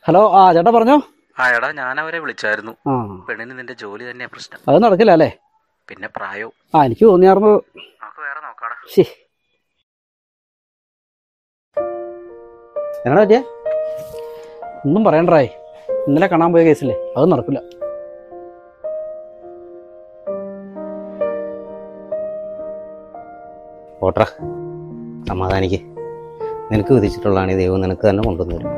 hello ആ ചേട്ടാ പറഞ്ഞോ ആ എടാ ഞാൻ അവരെ വിളിച്ചായിരുന്നു ആ പെണ്ണിന് നിന്റെ ജോലി തന്നെയാ പ്രശ്നം അത് നടക്കില്ല അല്ലേ പിന്നെ പ്രായവും ആ എനിക്ക് തോന്നിയായിരുന്നു നമുക്ക് വേറെ നോക്കാടാ ശേ എന്നാ പറ്റിയ ഒന്നും പറയണ്ടായി ഇന്നലെ കാണാൻ പോയ കേസില്ലേ അത് നടക്കില്ല ഓട്ര സമാധാനിക്ക് നിനക്ക് വിധിച്ചിട്ടുള്ളതാണ് ഈ ദൈവം നിനക്ക് തന്നെ കൊണ്ടുവന്നു തരും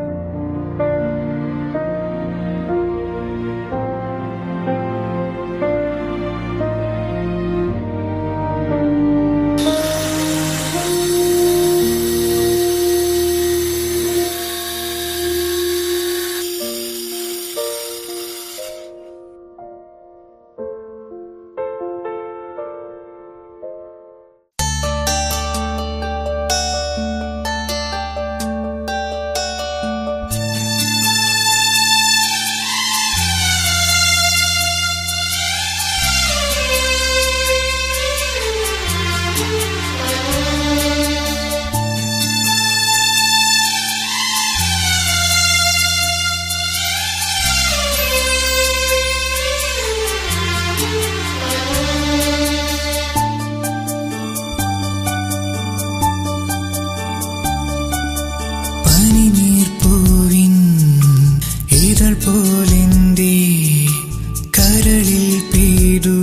പനിനീർപ്പൂവിൻ ഇതൾ പോലെന്റെ കരളിൽ പെയ്തു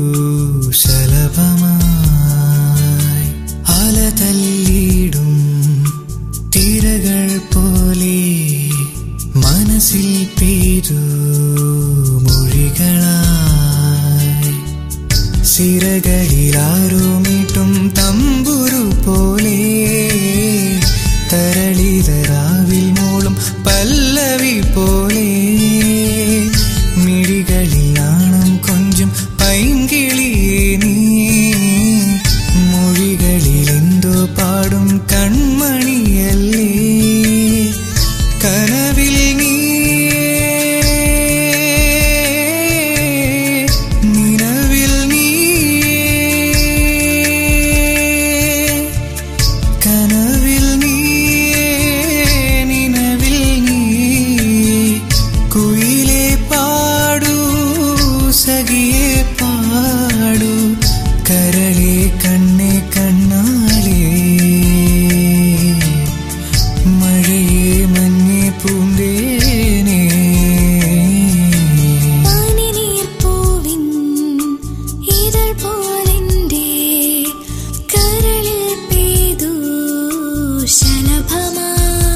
ശലഭമായി അല തല്ലിടും തിരകൾ പോലെ മനസ്സിൽ പെയ്തു മൊഴികളായി സിരകളിലാരോമിട്ടും തമ്പുരു പോലെ തരളിതരാവിൽ മൂളും പല്ലവി പോലെ മിഴികളിൽ നാണം കൊഞ്ചും പൈങ്കിളിയേ നീ മൊഴികളിൽ എന്തോ പാടും കൺമണിയല്ലേ കനവിൽ നീ നിലവിൽ നീ കനവിൽ നീ നിലവിൽ നീ കുയിലെ പാടൂ സഖിയെ പാടൂ കരളെ കണ്ണെ കണ്ണാളേ മഴയെ മഞ്ഞെ പൂന്തേനേ പനിനീർപ്പൂവിൻ ഇതൾ പോലെന്റെ കരളിൽ പെയ്തു ശലഭമാ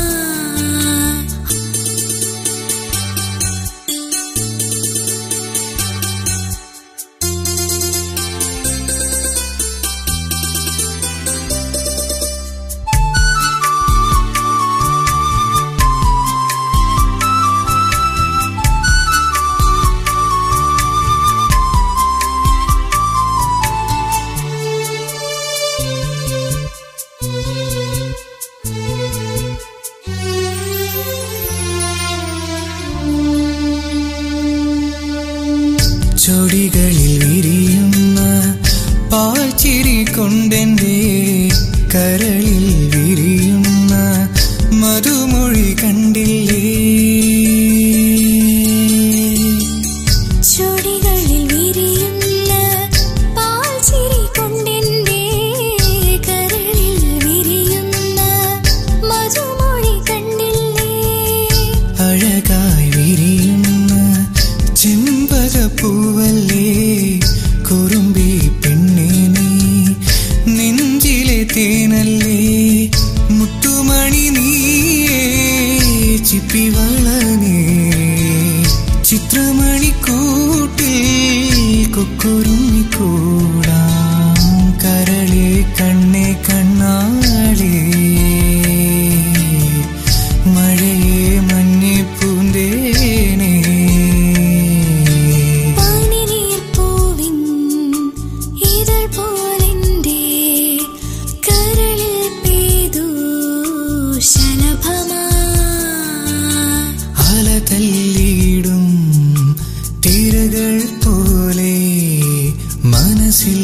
ചൊടികളിൽ വിരിയുന്ന പാച്ചിരി കൊണ്ടെന്റെ കരളിൽ വിരിയുന്ന മധുമൊഴി കണ്ടില്ലേ ചുടികളിൽ വിരിയുന്ന പാൽച്ചിരി കൊണ്ടെന്റെ കരളിൽ വിരിയുന്ന മധുമൊഴി കണ്ടില്ലേ അഴകായി വിരിയുന്ന ചെമ്പകപ്പൂവല്ലേ കുറുമ്പി പെണ്ണേ നീ നെഞ്ചിലെ തേനല്ലേ മുത്തുമണി നീയേ ചിപ്പിവളനേ ചിത്രമണി കൂട്ടിൽ കൊക്കുരുമി കൂടാം കരളെ കണ്ണെ കണ്ണാളേ മഴയെ മഞ്ഞെ പൂന്തേനേ പനിനീർപ്പൂവിൻ ഇതൾ പോലെന്റെ കരളിൽ പെയ്തു ശലഭമാ അല തല്ലിടും തിരകൾ പോലെ മനസ്സിൽ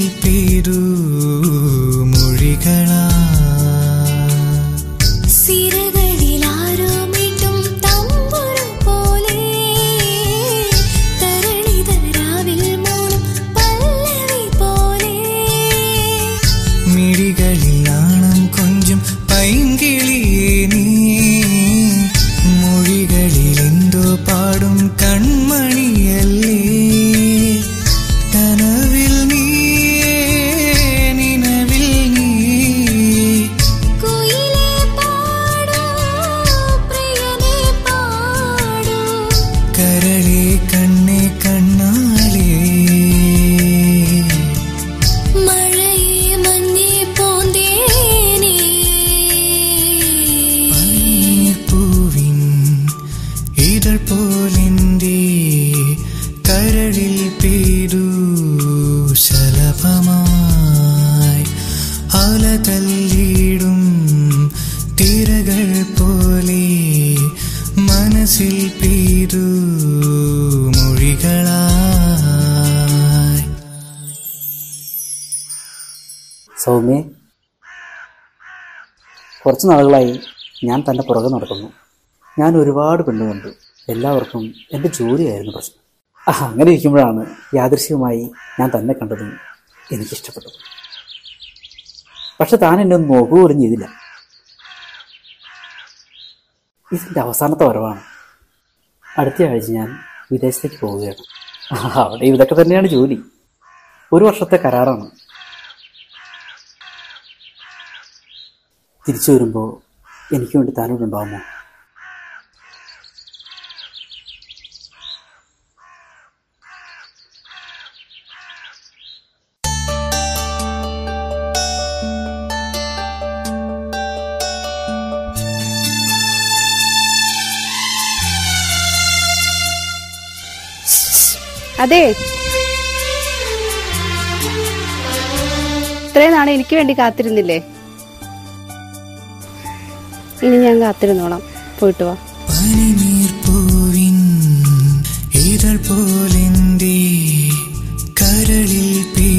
പെയ്തു ശലഭമായി അല തല്ലിടും തിരകൾ പോലെ മനസ്സിൽ പെയ്തു മൊഴികളായി സൗമ്യ കുറച്ച് നാളുകളായി ഞാൻ തൻ്റെ പുറകെ നടക്കുന്നു ഞാൻ ഒരുപാട് പെണ്ണു കണ്ടു എല്ലാവർക്കും എൻ്റെ ജോലിയായിരുന്നു പ്രശ്നം ആ, അങ്ങനെ ഇരിക്കുമ്പോഴാണ് യാദൃശ്യമായി ഞാൻ തന്നെ കണ്ടതും എനിക്കിഷ്ടപ്പെട്ടത് പക്ഷെ താൻ എന്നെ ഒന്ന് നോക്കുക പോലും ചെയ്തില്ല ഇതിൻ്റെ അവസാനത്തെ വരവാണ് അടുത്ത ആഴ്ച ഞാൻ വിദേശത്തേക്ക് പോവുകയാണ് ആ, അവിടെ ഇതൊക്കെ തന്നെയാണ് ജോലി ഒരു വർഷത്തെ കരാറാണ് തിരിച്ചു വരുമ്പോൾ എനിക്ക് വേണ്ടി താനോട് ഉണ്ടാവുമോ അതെ ഇത്രയും നാളെ എനിക്ക് വേണ്ടി കാത്തിരുന്നില്ലേ ഇനി ഞാൻ കാത്തിരുന്നോളാം പോയിട്ട് വാ പനിനീർപ്പൂവിൻ ഇതൾ പോലെന്റെ കരളിൽ പെയ്തു